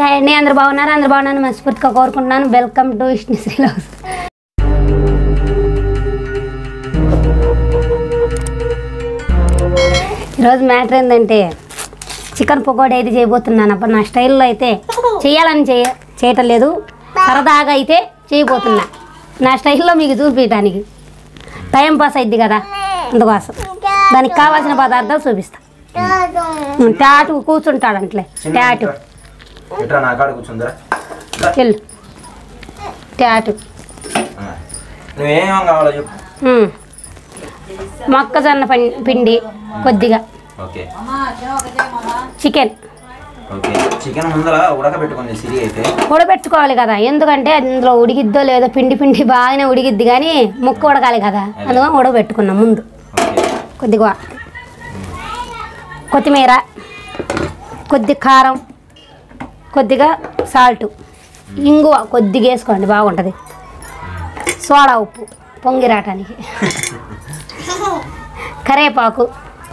Hi అండి అందరు బాగున్నారు అందరు బాగున్నాను మనస్ఫూర్తిగా కోరుకుంటున్నాను వెల్కమ్ టు విష్ణు శ్రీలాస్ ఈరోజు మ్యాటర్ ఏంటంటే చికెన్ పకోడీ అయితే చేయబోతున్నాను అప్పుడు నా స్టైల్లో అయితే చేయాలని చేయ చేయటం లేదు సరదాగా అయితే చేయబోతున్నా నా స్టైల్లో మీకు చూపించడానికి టైం పాస్ అయింది కదా అందుకోసం దానికి కావాల్సిన పదార్థాలు చూపిస్తా టాటు కూర్చుంటాడంట్లే టాటు ఇట్రా నా కాడ కూర్చుందిరా వెళ్ళు టాటు ఆ. నువ్వేం కావాలో చెప్పు ఉమ్. మొక్కజొన్న పం- పిండి కొద్దిగా ఓకే చికెన్ ఓకే చికెన్ ముందర ఉడకబెట్టుకుంది సిరి అయితే ఉడబెట్టుకోవాలి కదా ఎందుకంటే అందులో ఉడికిద్దో లేదో పిండి పిండి బాగానే ఉడికిద్ది కానీ ముక్క ఉడకాలి కదా అందుకని ఉడబెట్టుకున్నాం ముందు ఓకే కొద్దిగా కొత్తిమీర కొద్ది కారం కొద్దిగా సాల్ట్ ఇంగువ కొద్దిగా వేసుకోండి బాగుంటుంది సోడా ఉప్పు పొంగి రావటానికి కరేపాకు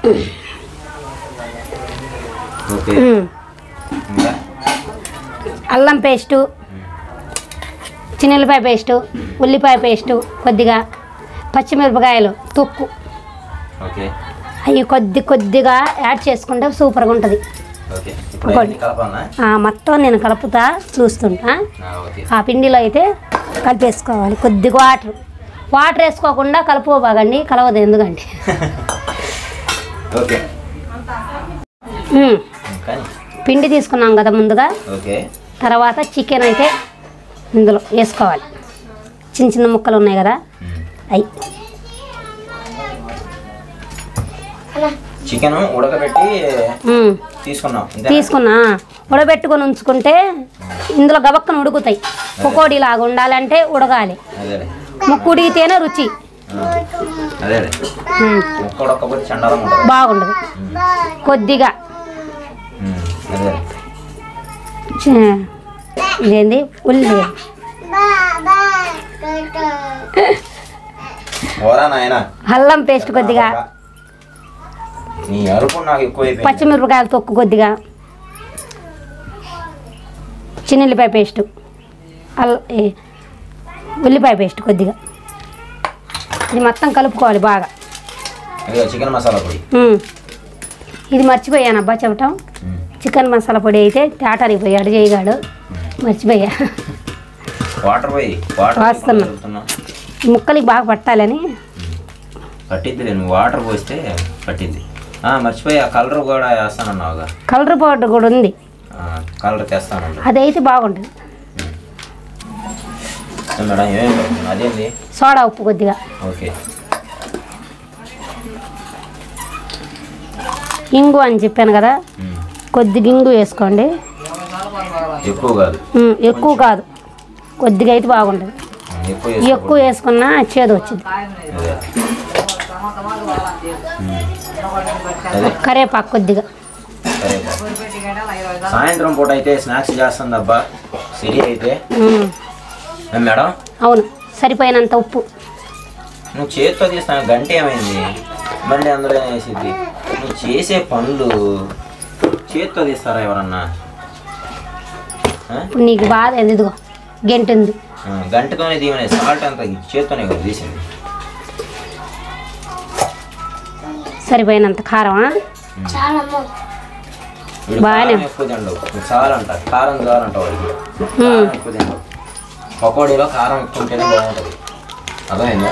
ఓకే ఉమ్. ఇంకా అల్లం పేస్టు చిన్నెల్లిపాయ పేస్టు ఉల్లిపాయ పేస్టు కొద్దిగా పచ్చిమిరపకాయలు తొక్కు ఓకే అవి కొద్ది కొద్దిగా యాడ్ చేసుకుంటే సూపర్గా ఉంటుంది ఓకే ఇప్పుడు అన్ని కలపాలనా ఆ మొత్తం నేను కలుపుతా చూస్తుంటా ఆ, ఓకే ఆ పిండిలో అయితే కలిపేసుకోవాలి కొద్దిగా వాటర్ వాటర్ వేసుకోకుండా కలుపుకోబాగండి కలవదు ఎందుకంటే ఓకే ఉమ్. కానీ పిండి తీసుకున్నాం కదా ముందుగా ఓకే తర్వాత చికెన్ అయితే ఇందులో వేసుకోవాలి చిన్న చిన్న ముక్కలు ఉన్నాయి కదా ఉమ్. అవి చికెన్ ఉడకబెట్టి ఉమ్. తీసుకున్నాం ఇంతే తీసుకున్నా ఉడబెట్టుకొని ఉంచుకుంటే ఇందులో గబక్కన ఉడుకుతాయి పకోడీ లాగా ఉండాలంటే ఉడకాలి అదేలే ముక్కు ఉడికితేనే రుచి ఆ, అదేలే ఉమ్. ముక్క ఉడకపోతే చండాలం ఉంటుంది బాగుండదు కొద్దిగా ఉమ్, అదేలే చ- ఇదేంది ఉల్లి ఓరా నాయన అల్లం పేస్ట్ కొద్దిగా నీ అరుపు నాకు ఎక్కువైపోయింది పచ్చిమిరపకాయల తొక్కు కొద్దిగా చిన్నెల్లిపాయ పేస్టు అల్ ఏ, ఉల్లిపాయ పేస్ట్ కొద్దిగా ఇది మొత్తం కలుపుకోవాలి బాగా ఇదిగో చికెన్ మసాలా పొడి ఉమ్. ఇది మర్చిపోయాను అబ్బా చెప్పటం ఉమ్. చికెన్ మసాలా పొడి అయితే తేటారిపోయాడు చేయగాడు మర్చిపోయా వాటర్ పోయి వాటర్ వాస్తున్నా. కలుపుతున్నాం. ఈ ముక్కలకి బాగా పట్టాలని పట్టిద్దిలే నువ్వు వాటర్ పోస్తే పట్టిద్ది ఆ, మర్చిపోయి ఆ కలర్ కూడా వేస్తానన్నావుగా కలర్ పౌడర్ కూడా ఉంది ఆ, కలర్ తెస్తాను అదైతే బాగుంటుంది మేడం ఏమేమి కలుపుతున్నావు? అదేంది సోడా ఉప్పు కొద్దిగా ఓకే ఇంగు అని చెప్పాను కదా ఉమ్. కొద్దిగా ఇంగు వేసుకోండి ఎక్కువ కాదు ఉమ్, ఎక్కువ కాదు కొద్దిగా అయితే బాగుంటుంది ఉమ్, ఎక్కువ ఎక్కువ వేసుకున్నా చేదు వచ్చింది అదే ఉమ్. అదే కరేపాకు కొద్దిగా సరే సాయంత్రం పూట అయితే స్నాక్స్ చేస్తుంది అబ్బా సిరి అయితే ఉమ్, ఏం మేడం అవును సరిపోయినంత ఉప్పు నువ్వు చేతితో తీస్తాను గంట ఏమైంది మళ్ళీ అందులో వేసిద్ది నువ్వు చేసే పనులు చేతితో తీస్తారా ఎవరన్నా ఆ? ఇప్పుడు నీకు బాధ ఏంది ఇదిగో గెంట ఉంది ఆ, గంటతోనే దీవెన సాల్ట్ అంతా చేత్తోనే కదా తీసింది సరిపోయినంత కారమా వీడు బాగానే. కారం ఎక్కువ తిండవు నువ్వు చాలా అంట కారం చాలంట వాడికి కారం ఎక్కువ తిండవు పకోడీలో కారం ఎక్కువ ఉంటేనే బాగుంటుంది అర్థమైందా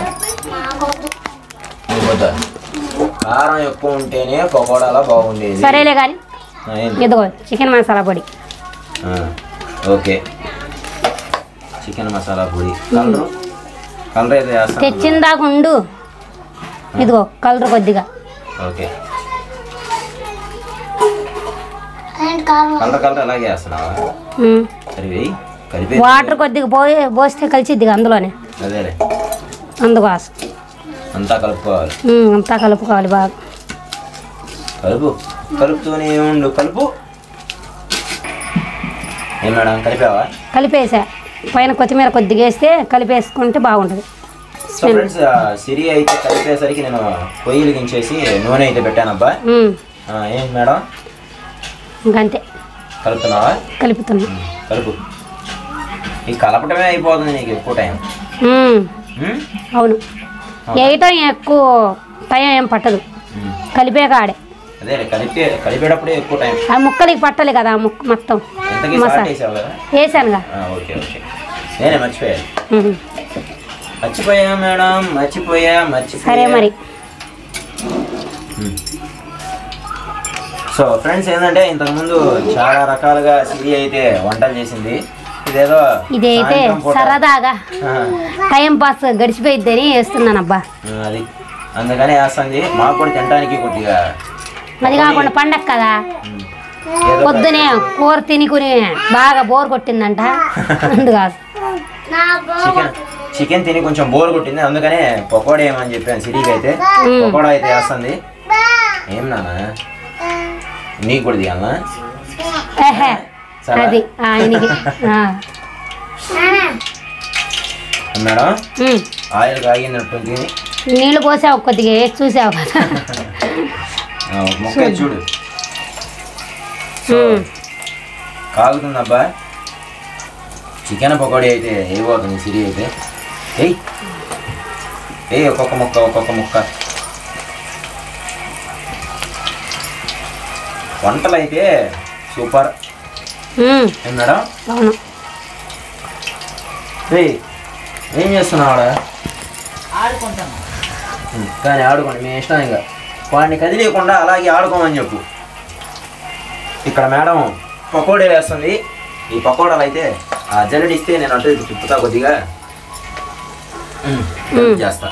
నీకు వద్దా కారం ఎక్కువ ఉంటేనే పకోడాలో బాగుండేది సరేలే కానీ ఆ, ఏంది? ఇదిగో చికెన్ మసాలా పొడి ఆ, ఓకే చికెన్ మసాలా పొడి కలర్ కలర్ ఏదో వేస్తాను తెచ్చిందాక ఉండు ఇదిగో కలర్ కొద్దిగా ఓకే కలర్ కలర్ అలాగే వేస్తున్నావా ఉమ్. సరే వెయ్యి కలిపి వాటర్ కొద్దిగా పోయి పోస్తే కలిసిద్ది అందులోనే అదేలే అందుకోసం అంతా కలుపుకోవాలి ఉమ్, అంతా కలుపుకోవాలి బాగా కలుపు కలుపుతూనే ఉండు కలుపు ఏం మేడం కలిపావా కలిపేసా పైన కొత్తిమీర కొద్దిగా వేస్తే కలిపేసుకుంటే బాగుంటుంది సో ఫ్రెండ్స్ సిరి అయితే కలిపేసరికి నేను పొయ్యి వెలిగించేసి నూనె అయితే పెట్టానబ్బా ఉమ్, ఆ, ఏంటి మేడం ఇంకంతే కలుపుతున్నావా కలుపుతున్నా కలుపు ఈ కలపటమే అయిపోతుంది నీకు ఎక్కువ టైం ఉమ్, ఉమ్? అవును వేయటం ఎక్కువ టైం ఏం పట్టదు ఉమ్. కలిపే కాడే అదే కలిపే కలిపేటప్పుడే ఎక్కువ టైం ఆ ముక్కలకి పట్టాలి కదా ఆ ముక్క మొత్తం ఇంతకీ మసా సాల్ట్ వేసావు కదా వేసానుగా ఆ, ఓకే ఓకే నేనే మర్చిపోయాను ఉమ్. మర్చిపోయా మేడం మర్చిపోయా మర్చిపోయా సరే మరి సో ఫ్రెండ్స్ ఏంటంటే ఇంతకుముందు చాలా రకాలుగా సిరి అయితే వంటలు చేసింది ఇదేదో ఇదైతే సాయంత్రం పూట- సరదాగా ఆ, టైం పాస్ గడిచిపోయిద్దని వేస్తున్నాను అబ్బా అది అందుకని వేస్తుంది మాకు కూడా తినడానికి కొద్దిగా అది కాకుండా పండగ కదా ఉమ్, ఏదో పొద్దునే కూర తినికుని బాగా బోర్ కొట్టిందంట అందుకాదు చికెన్ చికెన్ తిని కొంచెం బోర్ కొట్టింది అందుకనే పకోడా ఏమని చెప్పాను సిరికి అయితే మ్మ్. పకోడా అయితే వేస్తుంది ఏం నాన్న నీకు కూడా దిగాలనా ఏహే సరే. అది ఆయనకి ఆ. మేడం ఉమ్. ఆయిల్ కాగినట్టుంది నీళ్ళు పోసావు కొద్దిగా వేసి చూసావు కదా ఆ, ఒక ముక్క వేసి చూడు ఉమ్. కాగుతుందబ్బా చికెన్ పకోడీ అయితే వేయబోతుంది సిరి అయితే ఏయ్ ఏయ్ ఒక్కొక్క ముక్క ఒక్కొక్క ముక్క వంటలు అయితే సూపర్ ఉమ్. ఏం మేడం అవును ఏయ్ ఏం చేస్తున్నావాడా ఆడుకుంటాను ఉమ్, కానీ ఆడుకోండి మీ ఇష్టం ఇంకా వాడిని కదిలేయకుండా అలాగే ఆడుకోమని చెప్పు ఇక్కడ మేడం పకోడీలు వేస్తుంది ఈ పకోడాలు అయితే ఆ జల్లడిస్తే నేను అటు ఇటు తిప్పుతా కొద్దిగా ఉమ్, ఉమ్. చేస్తా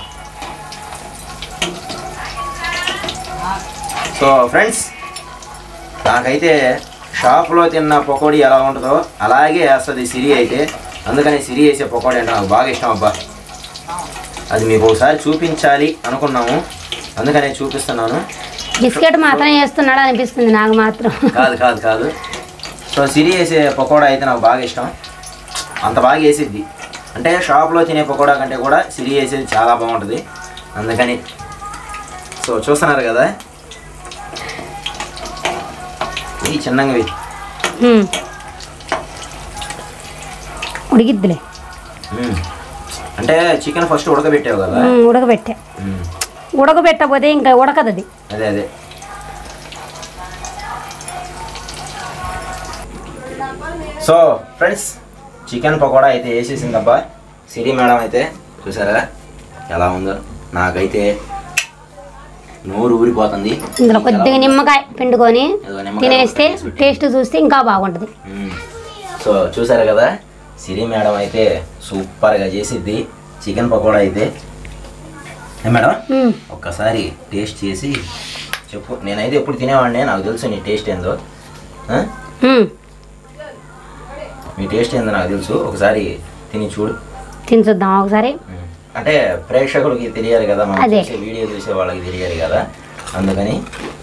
సో ఫ్రెండ్స్ నాకైతే షాప్లో తిన్న పకోడీ ఎలా ఉంటుందో అలాగే వేస్తుంది సిరి అయితే అందుకని సిరి వేసే పకోడీ అంటే నాకు బాగా ఇష్టం అబ్బా అది మీకు ఒకసారి చూపించాలి అనుకున్నాము అందుకనే చూపిస్తున్నాను బిస్కెట్ మాత్రం వేస్తున్నాడు అనిపిస్తుంది నాకు మాత్రం కాదు కాదు కాదు సో సిరి వేసే పకోడా అయితే నాకు బాగా ఇష్టం అంత బాగా వేసిద్ది అంటే షాప్లో తినే పకోడా కంటే కూడా సిరి వేసేది చాలా బాగుంటుంది అందుకని సో చూస్తున్నారు కదా ఇది చిన్నగా వెయ్యి. ఉమ్. ఉడికిద్దిలే మ్మ్. అంటే చికెన్ ఫస్ట్ ఉడకబెట్టావు కదా ఉమ్, ఉడకబెట్టా మ్మ్. ఉడకబెట్టకపోతే ఇంకా ఉడకదు అది అదే అదే సో ఫ్రెండ్స్ చికెన్ పకోడా అయితే వేసేసిందబ్బా సిరి మేడం అయితే చూసారా ఎలా ఉందో నాకైతే నోరు ఊరిపోతుంది ఇందులో కొద్దిగా నిమ్మకాయ పిండుకొని ఏదో నిమ్మకాయ తినేస్తే వేసి పెట్టి. టేస్ట్ చూస్తే ఇంకా బాగుంటుంది మ్మ్. సో చూసారు కదా సిరి మేడం అయితే సూపర్గా చేసిద్ది చికెన్ పకోడా అయితే ఏ మేడం ఉమ్. ఒక్కసారి టేస్ట్ చేసి చెప్పు నేనైతే ఎప్పుడు తినేవాడిని నాకు తెలుసు నీ టేస్ట్ ఏందో ఆ? ఉమ్. మీ టేస్ట్ ఏందో నాకు తెలుసు ఒకసారి తిని చూడు తిని చూద్దాం ఒకసారి ఉమ్. అంటే ప్రేక్షకులకి తెలియాలి కదా మనం అదే. చూసే వీడియో చూసే వాళ్ళకి తెలియాలి కదా అందుకని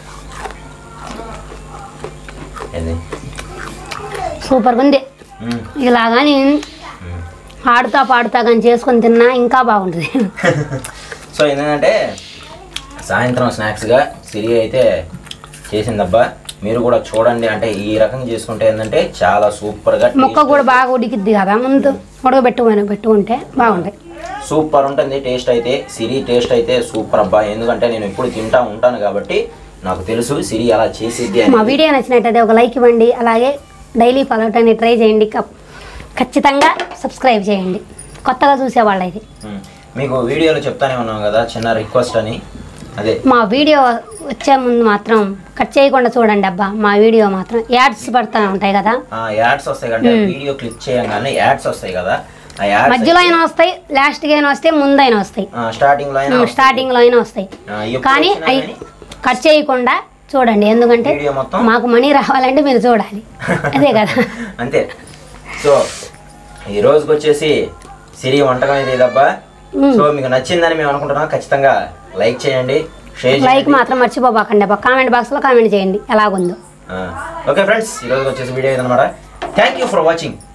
ఏంది సూపర్గా ఉంది ఉమ్. ఇలా కానీ ఉమ్. ఆడుతా పాడుతా కానీ చేసుకొని తిన్నా ఇంకా బాగుంటుంది సో ఏంటంటే సాయంత్రం స్నాక్స్గా సిరి అయితే చేసిందబ్బా మీరు కూడా చూడండి అంటే ఈ రకంగా చేసుకుంటే ఏంటంటే చాలా సూపర్గా ముక్క కూడా బాగా ఉడికిద్ది కదా ముందు ఉడకబెట్టుకొని పెట్టుకుంటే బాగుంటాయి సూపర్ ఉంటుంది టేస్ట్ అయితే సిరి టేస్ట్ అయితే సూపర్ అబ్బా ఎందుకంటే నేను ఎప్పుడు తింటా ఉంటాను కాబట్టి నాకు తెలుసు సిరి అలా చేసిద్ది అని మా వీడియో నచ్చినట్టయితే ఒక లైక్ ఇవ్వండి అలాగే డైలీ ఫాలో అవటాన్ని ట్రై చేయండి కప్- ఖచ్చితంగా సబ్స్క్రైబ్ చేయండి కొత్తగా చూసేవాళ్ళైతే ఉమ్. మీకు వీడియోలో చెప్తానే ఉన్నాం కదా చిన్న రిక్వెస్ట్ అని అదే మా వీడియో వచ్చే ముందు మాత్రం కట్ చేయకుండా చూడండి అబ్బా మా వీడియో మాత్రం యాడ్స్ పడుతూ ఉంటాయి కదా యాడ్స్ వస్తాయి అంటే వీడియో క్లిక్ చేయగానే యాడ్స్ వస్తాయి కదా ఆ యాడ్స్ మధ్యలో అయినా వస్తాయి లాస్ట్గా అయినా వస్తాయి ముందైనా వస్తాయి స్టార్టింగ్ లో అయినా వస్తాయి. స్టార్టింగ్లో అయినా వస్తాయి ఆ, ఎప్పుడు కానీ వచ్చినా అవి కానీ కట్ చేయకుండా చూడండి ఎందుకంటే వీడియో మొత్తం మాకు మనీ రావాలంటే మీరు చూడాలి అదే కదా అంతే సో ఈ రోజుకి వచ్చేసి సిరి వంటకం అయితే ఇదబ్బా మ్మ్. సో మీకు నచ్చిందని మేము అనుకుంటున్నాం ఖచ్చితంగా లైక్ చేయండి షేర్ లైక్ చేయండి మాత్రం మర్చిపోబాకండి అబ్బా కామెంట్ బాక్స్లో కామెంట్ చేయండి ఎలాగుందో ఓకే ఫ్రెండ్స్ ఈ రోజు వచ్చేసి వీడియో ఇదనమాట థ్యాంక్ యూ ఫర్ వాచింగ్